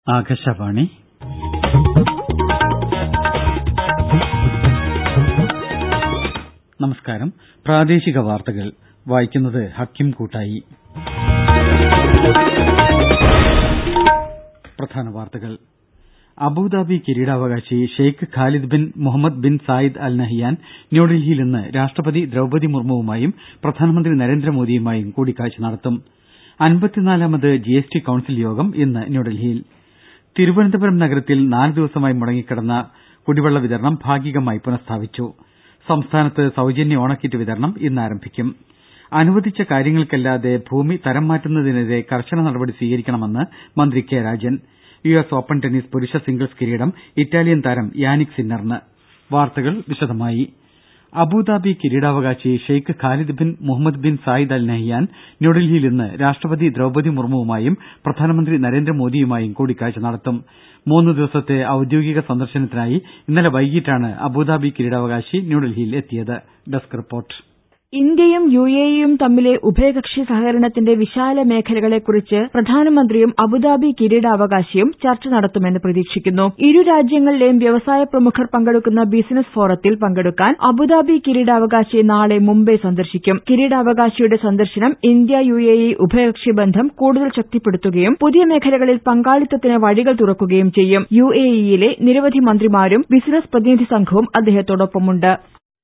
ആകാശവാണി നമസ്കാരം പ്രാദേശിക വാർത്തകൾ വായിക്കുന്നത് ഹക്കിം കൂട്ടായി പ്രധാന വാർത്തകൾ അബുദാബി കിരീടാവകാശി Sheikh Khalid bin Mohammed bin Zayed Al Nahyan ന്യൂഡൽഹിയിൽ ഇന്ന് രാഷ്ട്രപതി ദ്രൌപതി മുർമുവുമായും പ്രധാനമന്ത്രി നരേന്ദ്രമോദിയുമായും കൂടിക്കാഴ്ച നടത്തും അൻപത്തിനാലാമത് ജി എസ് ടി കൌൺസിൽ യോഗം ഇന്ന് ന്യൂഡൽഹിയിൽ തിരുവനന്തപുരം നഗരത്തിൽ നാല് ദിവസമായി മുടങ്ങിക്കിടന്ന കുടിവെള്ള വിതരണം ഭാഗികമായി പുനഃസ്ഥാപിച്ചു സംസ്ഥാനത്ത് സൌജന്യ ഓണക്കിറ്റ് വിതരണം ഇന്ന് ആരംഭിക്കും അനുവദിച്ച കാര്യങ്ങൾക്കല്ലാതെ ഭൂമി തരം മാറ്റുന്നതിനെതിരെ കർശന നടപടി സ്വീകരിക്കണമെന്ന് മന്ത്രി K Rajan U S open tennis പുരുഷ സിംഗിൾസ് കിരീടം ഇറ്റാലിയൻ താരം യാനിക് സിന്നറിന് വാർത്തകൾ വിശദമായി അബുദാബി കിരീടാവകാശി Sheikh Khalid bin Mohammed bin Zayed Al Nahyan ന്യൂഡൽഹിയിൽ ഇന്ന് രാഷ്ട്രപതി ദ്രൌപതി മുർമുവുമായും പ്രധാനമന്ത്രി നരേന്ദ്രമോദിയുമായും കൂടിക്കാഴ്ച നടത്തും മൂന്ന് ദിവസത്തെ ഔദ്യോഗിക സന്ദർശനത്തിനായി ഇന്നലെ വൈകീട്ടാണ് അബുദാബി കിരീടാവകാശി ന്യൂഡൽഹിയിൽ എത്തിയത് ഡെസ്ക് റിപ്പോർട്ട് ഇന്ത്യയും യു എ ഇയും തമ്മിലെ ഉഭയകക്ഷി സഹകരണത്തിന്റെ വിശാല മേഖലകളെക്കുറിച്ച് പ്രധാനമന്ത്രിയും അബുദാബി കിരീടാവകാശിയും ചർച്ച നടത്തുമെന്ന് പ്രതീക്ഷിക്കുന്നു ഇരു രാജ്യങ്ങളിലെയും വ്യവസായ പ്രമുഖർ പങ്കെടുക്കുന്ന ബിസിനസ് ഫോറത്തിൽ പങ്കെടുക്കാൻ അബുദാബി കിരീടാവകാശി നാളെ മുംബൈ സന്ദർശിക്കും കിരീടാവകാശിയുടെ സന്ദർശനം ഇന്ത്യ യു എ ഇ ഉഭയകക്ഷി ബന്ധം കൂടുതൽ ശക്തിപ്പെടുത്തുകയും പുതിയ മേഖലകളിൽ പങ്കാളിത്തത്തിന് വഴികൾ തുറക്കുകയും ചെയ്യും യു എ ഇയിലെ നിരവധി മന്ത്രിമാരും ബിസിനസ് പ്രതിനിധി സംഘവും അദ്ദേഹത്തോടൊപ്പമുണ്ട്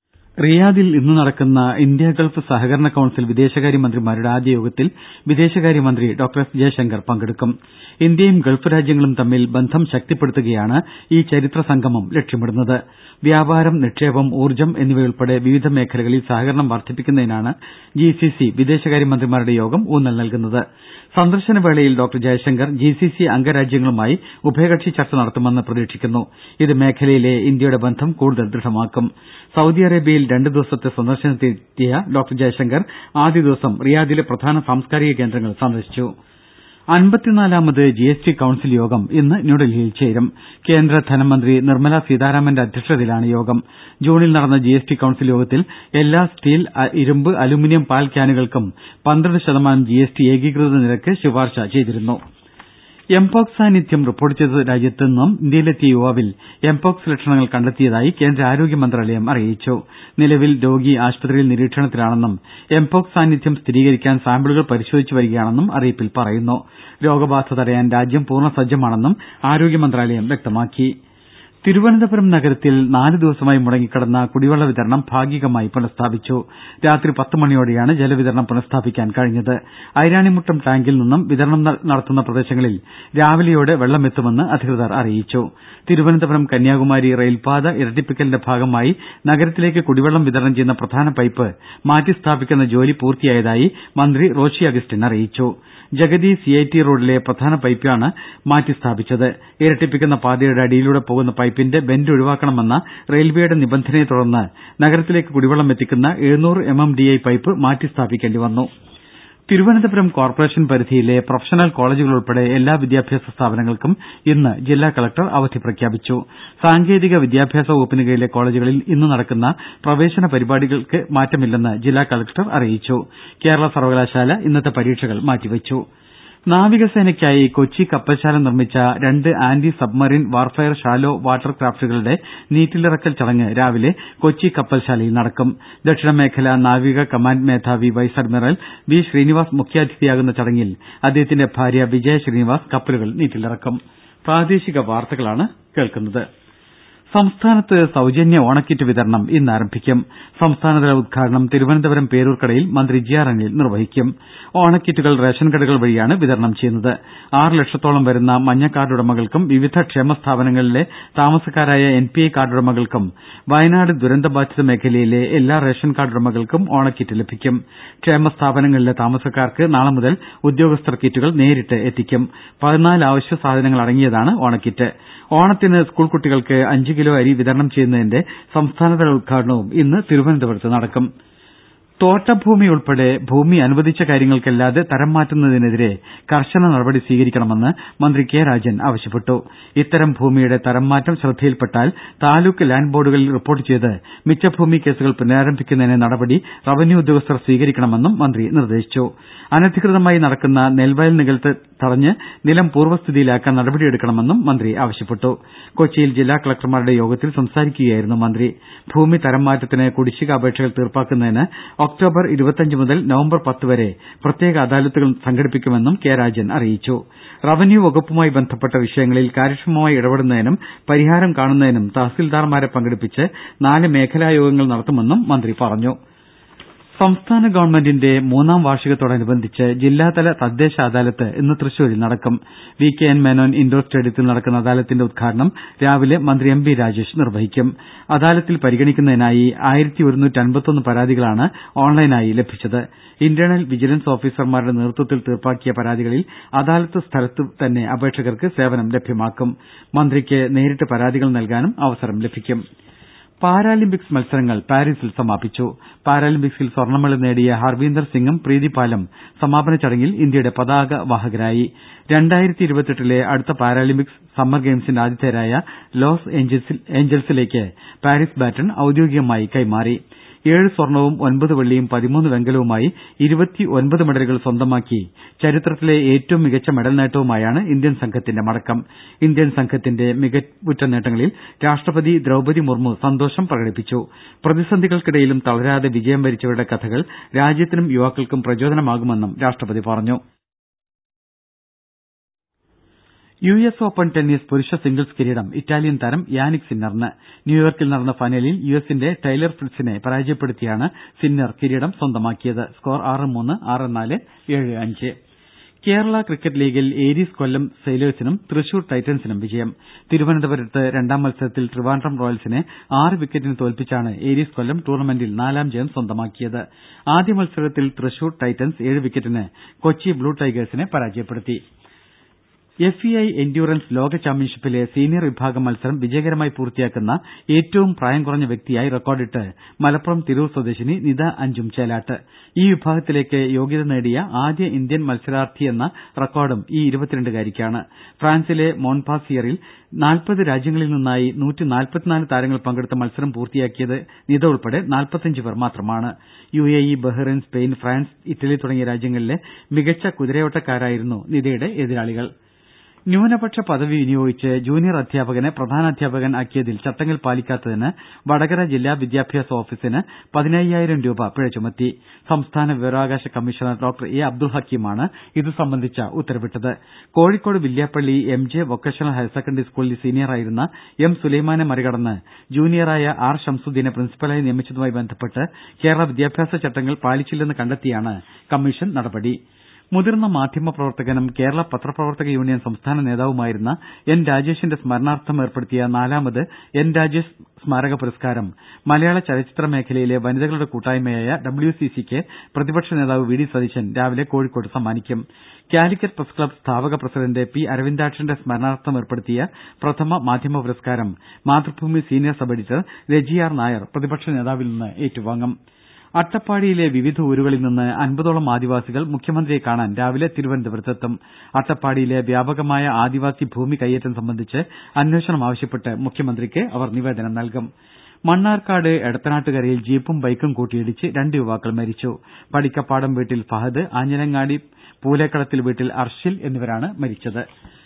റിയാദിൽ ഇന്ന് നടക്കുന്ന ഇന്ത്യ ഗൾഫ് സഹകരണ കൌൺസിൽ വിദേശകാര്യ മന്ത്രിമാരുടെ ആദ്യ യോഗത്തിൽ വിദേശകാര്യമന്ത്രി ഡോക്ടർ എസ് ജയശങ്കർ പങ്കെടുക്കും ഇന്ത്യയും ഗൾഫ് രാജ്യങ്ങളും തമ്മിൽ ബന്ധം ശക്തിപ്പെടുത്തുകയാണ് ഈ ചരിത്ര സംഗമം ലക്ഷ്യമിടുന്നത് വ്യാപാരം നിക്ഷേപം ഊർജ്ജം എന്നിവയുൾപ്പെടെ വിവിധ മേഖലകളിൽ സഹകരണം വർദ്ധിപ്പിക്കുന്നതിനാണ് ജി സി സി വിദേശകാര്യമന്ത്രിമാരുടെ യോഗം ഊന്നൽ നൽകുന്നത് സന്ദർശന വേളയിൽ doctor Jaishankar G C C അംഗരാജ്യങ്ങളുമായി ഉഭയകക്ഷി ചർച്ച നടത്തുമെന്ന് പ്രതീക്ഷിക്കുന്നു ഇത് മേഖലയിലെ ഇന്ത്യയുടെ ബന്ധം കൂടുതൽ ദൃഢമാക്കും സൌദി അറേബ്യയിൽ രണ്ട് ദിവസത്തെ സന്ദർശനത്തിനെത്തിയ ഡോക്ടർ ജയശങ്കർ ആദ്യ ദിവസം റിയാദിലെ പ്രധാന സാംസ്കാരിക കേന്ദ്രങ്ങൾ സന്ദർശിച്ചു അൻപത്തിനാലാമത് ജി എസ് ടി കൌൺസിൽ യോഗം ഇന്ന് ന്യൂഡൽഹിയിൽ ചേരും കേന്ദ്ര ധനമന്ത്രി നിർമ്മല സീതാരാമന്റെ അധ്യക്ഷതയിലാണ് യോഗം ജൂണിൽ നടന്ന ജി എസ് ടി കൌൺസിൽ യോഗത്തിൽ എല്ലാ സ്റ്റീൽ ഇരുമ്പ് അലുമിനിയം പാൽ ക്യാനുകൾക്കും പന്ത്രണ്ട് ശതമാനം ജി എസ് ടി ഏകീകൃത നിരക്ക് ശുപാർശ ചെയ്തിരുന്നു എംപോക്സ് സാന്നിധ്യം റിപ്പോർട്ട് ചെയ്ത രാജ്യത്ത് നിന്നും ഇന്ത്യയിലെത്തിയ യുവാവിൽ എംപോക്സ് ലക്ഷണങ്ങൾ കണ്ടെത്തിയതായി കേന്ദ്ര ആരോഗ്യ മന്ത്രാലയം അറിയിച്ചു നിലവിൽ രോഗി ആശുപത്രിയിൽ നിരീക്ഷണത്തിലാണെന്നും എംപോക്സ് സാന്നിധ്യം സ്ഥിരീകരിക്കാൻ സാമ്പിളുകൾ പരിശോധിച്ചു വരികയാണെന്നും അറിയിപ്പിൽ പറയുന്നു രോഗബാധ തടയാൻ രാജ്യം പൂർണ്ണ സജ്ജമാണെന്നും ആരോഗ്യ മന്ത്രാലയം വ്യക്തമാക്കി തിരുവനന്തപുരം നഗരത്തിൽ നാല് ദിവസമായി മുടങ്ങിക്കിടന്ന കുടിവെള്ള വിതരണം ഭാഗികമായി പുനഃസ്ഥാപിച്ചു രാത്രി പത്ത് മണിയോടെയാണ് ജലവിതരണം പുനഃസ്ഥാപിക്കാൻ കഴിഞ്ഞത് ഐരാണിമുട്ടം ടാങ്കിൽ നിന്നും വിതരണം നടത്തുന്ന പ്രദേശങ്ങളിൽ രാവിലെയോടെ വെള്ളമെത്തുമെന്ന് അധികൃതർ അറിയിച്ചു തിരുവനന്തപുരം കന്യാകുമാരി റെയിൽപാത ഇരട്ടിപ്പിക്കലിന്റെ ഭാഗമായി നഗരത്തിലേക്ക് കുടിവെള്ളം വിതരണം ചെയ്യുന്ന പ്രധാന പൈപ്പ് മാറ്റി സ്ഥാപിക്കുന്ന ജോലി പൂർത്തിയായതായി മന്ത്രി റോഷി അഗസ്റ്റിൻ അറിയിച്ചു ജഗതി സി ഐ ടി റോഡിലെ പ്രധാന പൈപ്പാണ് മാറ്റി സ്ഥാപിച്ചത് ഇരട്ടിപ്പിക്കുന്ന പാതയുടെ അടിയിലൂടെ പോകുന്ന പൈപ്പിന്റെ ബെന്റ് ഒഴിവാക്കണമെന്ന റെയിൽവേയുടെ നിബന്ധനയെ തുടർന്ന് നഗരത്തിലേക്ക് കുടിവെള്ളം എത്തിക്കുന്ന എഴുന്നൂറ് M M D I pipe മാറ്റി സ്ഥാപിക്കേണ്ടി വന്നു തിരുവനന്തപുരം കോർപ്പറേഷൻ പരിധിയിലെ പ്രൊഫഷണൽ കോളജുകൾ ഉൾപ്പെടെ എല്ലാ വിദ്യാഭ്യാസ സ്ഥാപനങ്ങൾക്കും ഇന്ന് ജില്ലാ കലക്ടർ അവധി പ്രഖ്യാപിച്ചു സാങ്കേതിക വിദ്യാഭ്യാസ വകുപ്പിന് കീഴിലെ കോളജുകളിൽ ഇന്ന് നടക്കുന്ന പ്രവേശന പരിപാടികൾക്ക് മാറ്റമില്ലെന്ന് ജില്ലാ കലക്ടർ അറിയിച്ചു കേരള സർവകലാശാല ഇന്നത്തെ പരീക്ഷകൾ മാറ്റിവെച്ചു നാവികസേനയ്ക്കായി കൊച്ചി കപ്പൽശാല നിർമ്മിച്ച രണ്ട് anti submarine warfare shallow water ക്രാഫ്റ്റുകളുടെ നീറ്റിലിറക്കൽ ചടങ്ങ് രാവിലെ കൊച്ചി കപ്പൽശാലയിൽ നടക്കും ദക്ഷിണമേഖലാ നാവിക കമാൻഡ് മേധാവി വൈസ് അഡ്മിറൽ വി ശ്രീനിവാസ് മുഖ്യാതിഥിയാകുന്ന ചടങ്ങിൽ അദ്ദേഹത്തിന്റെ ഭാര്യ വിജയ ശ്രീനിവാസ് കപ്പലുകൾ നീറ്റിലിറക്കും സംസ്ഥാനത്ത് സൌജന്യ ഓണക്കിറ്റ് വിതരണം ഇന്ന് ആരംഭിക്കും സംസ്ഥാനതല ഉദ്ഘാടനം തിരുവനന്തപുരം പേരൂർക്കടയിൽ മന്ത്രി ജി ആർ അനിൽ നിർവഹിക്കും ഓണക്കിറ്റുകൾ റേഷൻ കടകൾ വഴിയാണ് വിതരണം ചെയ്യുന്നത് ആറ് ലക്ഷത്തോളം വരുന്ന മഞ്ഞ കാർഡുടമകൾക്കും വിവിധ ക്ഷേമ സ്ഥാപനങ്ങളിലെ താമസക്കാരായ എൻ പി ഐ കാർഡുടമകൾക്കും വയനാട് ദുരന്തബാധിത മേഖലയിലെ എല്ലാ റേഷൻ കാർഡുടമകൾക്കും ഓണക്കിറ്റ് ലഭിക്കും ക്ഷേമ സ്ഥാപനങ്ങളിലെ താമസക്കാർക്ക് നാളെ മുതൽ ഉദ്യോഗസ്ഥർ കിറ്റുകൾ നേരിട്ട് എത്തിക്കും പതിനാല് അവശ്യ സാധനങ്ങൾ അടങ്ങിയതാണ് ഓണക്കിറ്റ് ഓണത്തിന് സ്കൂൾ കുട്ടികൾക്ക് അഞ്ച് കിലോ അരി വിതരണം ചെയ്യുന്നതിന്റെ സംസ്ഥാനതല ഉദ്ഘാടനവും ഇന്ന് തിരുവനന്തപുരത്ത് നടക്കും തോട്ടഭൂമി ഉൾപ്പെടെ ഭൂമി അനുവദിച്ച കാര്യങ്ങൾക്കല്ലാതെ തരം മാറ്റുന്നതിനെതിരെ കർശന നടപടി സ്വീകരിക്കണമെന്ന് മന്ത്രി കെ രാജൻ ആവശ്യപ്പെട്ടു ഇത്തരം ഭൂമിയുടെ തരം മാറ്റം ശ്രദ്ധയിൽപ്പെട്ടാൽ താലൂക്ക് ലാന്റ് ബോർഡുകളിൽ റിപ്പോർട്ട് ചെയ്ത് മിച്ചഭൂമി കേസുകൾ പുനരാരംഭിക്കുന്നതിന് നടപടി റവന്യൂ ഉദ്യോഗസ്ഥർ സ്വീകരിക്കണമെന്നും മന്ത്രി നിർദേശിച്ചു അനധികൃതമായി നടക്കുന്ന നെൽവയൽ നികത്ത് തടഞ്ഞ് നിലം പൂർവ്വസ്ഥിതിയിലാക്കാൻ നടപടിയെടുക്കണമെന്നും മന്ത്രി ആവശ്യപ്പെട്ടു കൊച്ചിയിൽ ജില്ലാ കലക്ടർമാരുടെ യോഗത്തിൽ സംസാരിക്കുകയായിരുന്നു മന്ത്രി ഭൂമി തരം മാറ്റത്തിന് കുടിശ്ശിക അപേക്ഷകൾ തീർപ്പാക്കുന്നതിന് ഒക്ടോബർ മുതൽ നവംബർ പത്ത് വരെ പ്രത്യേക അദാലത്തുകൾ സംഘടിപ്പിക്കുമെന്നും കെ രാജൻ അറിയിച്ചു റവന്യൂ വകുപ്പുമായി ബന്ധപ്പെട്ട വിഷയങ്ങളിൽ കാര്യക്ഷമമായി ഇടപെടുന്നതിനും പരിഹാരം കാണുന്നതിനും തഹസിൽദാർമാരെ പങ്കെടുപ്പിച്ച് നാല് മേഖലാ യോഗങ്ങൾ നടത്തുമെന്നും മന്ത്രി പറഞ്ഞു സംസ്ഥാന ഗവൺമെന്റിന്റെ മൂന്നാം വാർഷികത്തോടനുബന്ധിച്ച് ജില്ലാതല തദ്ദേശ അദാലത്ത് ഇന്ന് തൃശൂരിൽ നടക്കും V K N Menon indoor സ്റ്റേഡിയത്തിൽ നടക്കുന്ന അദാലത്തിന്റെ ഉദ്ഘാടനം രാവിലെ മന്ത്രി എം ബി രാജേഷ് നിർവഹിക്കും അദാലത്തിൽ പരിഗണിക്കുന്നതിനായി പരാതികളാണ് ഓൺലൈനായി ലഭിച്ചത് ഇന്റേണൽ വിജിലൻസ് ഓഫീസർമാരുടെ നേതൃത്വത്തിൽ തീർപ്പാക്കിയ പരാതികളിൽ അദാലത്ത് സ്ഥലത്ത് തന്നെ അപേക്ഷകർക്ക് സേവനം ലഭ്യമാക്കും മന്ത്രിക്ക് നേരിട്ട് പരാതികൾ നൽകാനും അവസരം ലഭിക്കും പാരാലിമ്പിക്സ് മത്സരങ്ങൾ പാരീസിൽ സമാപിച്ചു പാരാലിമ്പിക്സിൽ സ്വർണ്ണമെഡൽ നേടിയ ഹർവീന്ദർ സിംഗും പ്രീതി പാലും സമാപന ചടങ്ങിൽ ഇന്ത്യയുടെ പതാക വാഹകരായി ലെ അടുത്ത പാരാലിമ്പിക്സ് സമ്മർ ഗെയിംസിന്റെ ആതിഥേയരായ ലോസ് ഏഞ്ചൽസിലേക്ക് പാരീസ് ബാറ്റൺ ഔദ്യോഗികമായി കൈമാറി ഏഴ് സ്വർണവും ഒൻപത് വെള്ളിയും പതിമൂന്ന് വെങ്കലവുമായി ഇരുപത്തിയൊൻപത് മെഡലുകൾ സ്വന്തമാക്കി ചരിത്രത്തിലെ ഏറ്റവും മികച്ച മെഡൽ നേട്ടവുമായാണ് ഇന്ത്യൻ സംഘത്തിന്റെ മടക്കം ഇന്ത്യൻ സംഘത്തിന്റെ മികവുറ്റ നേട്ടങ്ങളിൽ രാഷ്ട്രപതി ദ്രൌപതി മുർമു സന്തോഷം പ്രകടിപ്പിച്ചു പ്രതിസന്ധികൾക്കിടയിലും തളരാതെ വിജയം വരിച്ചവരുടെ കഥകൾ രാജ്യത്തിനും യുവാക്കൾക്കും പ്രചോദനമാകുമെന്നും രാഷ്ട്രപതി പറഞ്ഞു യു എസ് ഓപ്പൺ ടെന്നീസ് പുരുഷ സിംഗിൾസ് കിരീടം ഇറ്റാലിയൻ താരം യാനിക് സിന്നറിന് ന്യൂയോർക്കിൽ നടന്ന ഫൈനലിൽ യു എസിന്റെ ടൈലർ ഫ്രിറ്റ്സിനെ പരാജയപ്പെടുത്തിയാണ് സിന്നർ കിരീടം സ്വന്തമാക്കിയത് സ്കോർ ആറ് മൂന്ന് ആറ് നാല് ഏഴ് അഞ്ച് കേരള ക്രിക്കറ്റ് ലീഗിൽ ഏരീസ് കൊല്ലം സെയിലേഴ്സിനും തൃശൂർ ടൈറ്റൻസിനും വിജയം തിരുവനന്തപുരത്ത് രണ്ടാം മത്സരത്തിൽ ട്രിവാൻഡ്രം റോയൽസിനെ ആറ് വിക്കറ്റിന് തോൽപ്പിച്ചാണ് ഏരീസ് കൊല്ലം ടൂർണമെന്റിൽ നാലാം ജയം സ്വന്തമാക്കിയത് ആദ്യ മത്സരത്തിൽ തൃശൂർ ടൈറ്റൻസ് ഏഴ് വിക്കറ്റിന് കൊച്ചി ബ്ലൂ ടൈഗേഴ്സിനെ പരാജയപ്പെടുത്തി എഫ് ഇ ഐ എൻഡ്യൂറൻസ് ലോക ചാമ്പ്യൻഷിപ്പിലെ സീനിയർ വിഭാഗം മത്സരം വിജയകരമായി പൂർത്തിയാക്കുന്ന ഏറ്റവും പ്രായം കുറഞ്ഞ വ്യക്തിയായി റെക്കോർഡിട്ട് മലപ്പുറം തിരൂർ സ്വദേശിനി നിത അഞ്ചും ചേലാട്ട് ഈ വിഭാഗത്തിലേക്ക് യോഗ്യത നേടിയ ആദ്യ ഇന്ത്യൻ മത്സരാർത്ഥിയെന്ന റെക്കോർഡും ഈ ഇരുപത്തിരണ്ടുകാരിക്കാണ് ഫ്രാൻസിലെ മോൺപാസിയറിൽ നാൽപ്പത് രാജ്യങ്ങളിൽ നിന്നായി താരങ്ങൾ പങ്കെടുത്ത മത്സരം പൂർത്തിയാക്കിയത് നിത ഉൾപ്പെടെ നാൽപ്പത്തിയഞ്ച് പേർ മാത്രമാണ് U A E Bahrain Spain France Italy തുടങ്ങിയ രാജ്യങ്ങളിലെ മികച്ച കുതിരയോട്ടക്കാരായിരുന്നു നിതയുടെ എതിരാളികൾ ന്യൂനപക്ഷ പദവി വിനിയോഗിച്ച് ജൂനിയർ അധ്യാപകനെ പ്രധാനാധ്യാപകൻ ആക്കിയതിൽ ചട്ടങ്ങൾ പാലിക്കാത്തതിന് വടകര ജില്ലാ വിദ്യാഭ്യാസ ഓഫീസിന് പതിനയ്യായിരം രൂപ പിഴ ചുമത്തി സംസ്ഥാന വിവരാവകാശ കമ്മീഷണർ ഡോക്ടർ എ അബ്ദുൾ ഹക്കീമാണ് ഇതു സംബന്ധിച്ച ഉത്തരവിട്ടത് Kozhikode Villiappally M J vocational higher secondary സ്കൂളിൽ സീനിയറായിരുന്ന എം സുലൈമാനെ മറികടന്ന് ജൂനിയറായ ആർ ഷംസുദ്ദീനെ പ്രിൻസിപ്പലായി നിയമിച്ചതുമായി ബന്ധപ്പെട്ട് കേരള വിദ്യാഭ്യാസ ചട്ടങ്ങൾ പാലിച്ചില്ലെന്ന് കണ്ടെത്തിയാണ് കമ്മീഷൻ നടപടി മുതിർന്ന മാധ്യമ പ്രവർത്തകനും കേരള പത്രപ്രവർത്തക യൂണിയൻ സംസ്ഥാന നേതാവുമായിരുന്ന എൻ രാജേഷിന്റെ സ്മരണാർത്ഥം ഏർപ്പെടുത്തിയ നാലാമത് എൻ രാജേഷ് സ്മാരക പുരസ്കാരം മലയാള ചലച്ചിത്ര മേഖലയിലെ വനിതകളുടെ കൂട്ടായ്മയായ ഡബ്ല്യു സി സിക്ക് പ്രതിപക്ഷ നേതാവ് വി ഡി സതീശൻ രാവിലെ കോഴിക്കോട്ട് സമ്മാനിക്കും കാലിക്കറ്റ് പ്രസ് ക്ലബ്ബ് സ്ഥാപക പ്രസിഡന്റ് പി അരവിന്ദാക്ഷന്റെ സ്മരണാർത്ഥം ഏർപ്പെടുത്തിയ പ്രഥമ മാധ്യമ പുരസ്കാരം Mathrubhumi senior sub editor Reji R Nair പ്രതിപക്ഷ നേതാവിൽ നിന്ന് ഏറ്റുവാങ്ങും അട്ടപ്പാടിയിലെ വിവിധ ഊരുകളിൽ നിന്ന് അൻപതോളം ആദിവാസികൾ മുഖ്യമന്ത്രിയെ കാണാൻ രാവിലെ തിരുവനന്തപുരത്തെത്തും അട്ടപ്പാടിയിലെ വ്യാപകമായ ആദിവാസി ഭൂമി കയ്യേറ്റം സംബന്ധിച്ച് അന്വേഷണം ആവശ്യപ്പെട്ട് മുഖ്യമന്ത്രിക്ക് അവർ നിവേദനം നൽകും മണ്ണാർക്കാട് എടത്തനാട്ടുകരയിൽ ജീപ്പും ബൈക്കും കൂട്ടിയിടിച്ച് രണ്ട് യുവാക്കൾ മരിച്ചു പടിക്കപ്പാടം വീട്ടിൽ ഫഹദ് ആഞ്ഞിലങ്ങാടി പൂലേക്കളത്തിൽ വീട്ടിൽ അർഷിൽ എന്നിവരാണ് മരിച്ചത്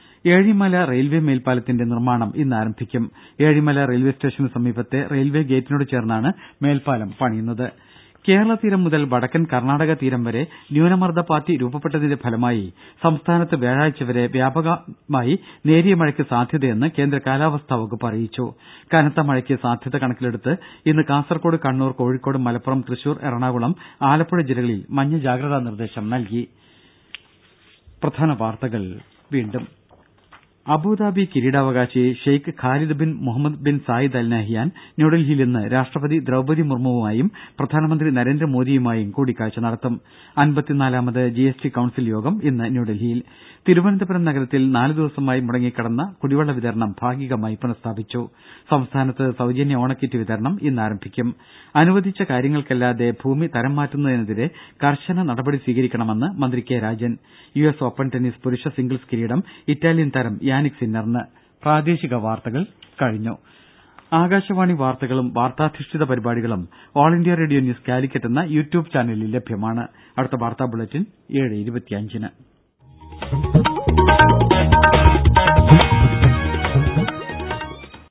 ഏഴിമല റെയിൽവെ മേൽപ്പാലത്തിന്റെ നിർമ്മാണം ഇന്ന് ആരംഭിക്കും ഏഴിമല റെയിൽവെ സ്റ്റേഷന് സമീപത്തെ റെയിൽവെ ഗേറ്റിനോട് ചേർന്നാണ് മേൽപ്പാലം പണിയുന്നത് കേരള തീരം മുതൽ വടക്കൻ കർണാടക തീരം വരെ ന്യൂനമർദ്ദപാത്തി രൂപപ്പെട്ടതിന്റെ ഫലമായി സംസ്ഥാനത്ത് വ്യാഴാഴ്ച വരെ വ്യാപകമായി നേരിയ മഴയ്ക്ക് സാധ്യതയെന്ന് കേന്ദ്ര കാലാവസ്ഥാ വകുപ്പ് അറിയിച്ചു കനത്ത മഴയ്ക്ക് സാധ്യത കണക്കിലെടുത്ത് ഇന്ന് കാസർകോട് കണ്ണൂർ കോഴിക്കോട് മലപ്പുറം തൃശൂർ എറണാകുളം ആലപ്പുഴ ജില്ലകളിൽ മഞ്ഞ ജാഗ്രതാ നിർദ്ദേശം നൽകി പ്രധാന വാർത്തകൾ വീണ്ടും അബുദാബി കിരീടാവകാശി Sheikh Khalid bin Mohammed bin Zayed Al Nahyan ന്യൂഡൽഹിയിൽ ഇന്ന് രാഷ്ട്രപതി ദ്രൌപതി മുർമുവുമായും പ്രധാനമന്ത്രി നരേന്ദ്രമോദിയുമായും കൂടിക്കാഴ്ച നടത്തും അൻപത്തിനാലാമത് ജി എസ് ടി കൌൺസിൽ യോഗം ഇന്ന് ന്യൂഡൽഹിയിൽ തിരുവനന്തപുരം നഗരത്തിൽ നാലു ദിവസമായി മുടങ്ങിക്കിടന്ന കുടിവെള്ള വിതരണം ഭാഗികമായി പുനഃസ്ഥാപിച്ചു സംസ്ഥാനത്ത് സൌജന്യ ഓണക്കിറ്റ് വിതരണം ഇന്ന് ആരംഭിക്കും അനുവദിച്ച കാര്യങ്ങൾക്കല്ലാതെ ഭൂമി തരം മാറ്റുന്നതിനെതിരെ കർശന നടപടി സ്വീകരിക്കണമെന്ന് മന്ത്രി K Rajan U S open tennis പുരുഷ സിംഗിൾസ് കിരീടം ഇറ്റാലിയൻ താരം യാനിക് സിന്നറിന് പ്രാദേശിക വാർത്തകൾ കഴിഞ്ഞു ആകാശവാണി വാർത്തകളും വാർത്താധിഷ്ഠിത പരിപാടികളും all India radio news Calicut എന്ന യൂട്യൂബ് ചാനലിൽ ലഭ്യമാണ് അടുത്ത വാർത്താ ബുള്ളറ്റിൻ ഏഴ് ഇരുപത്തിയഞ്ചിന്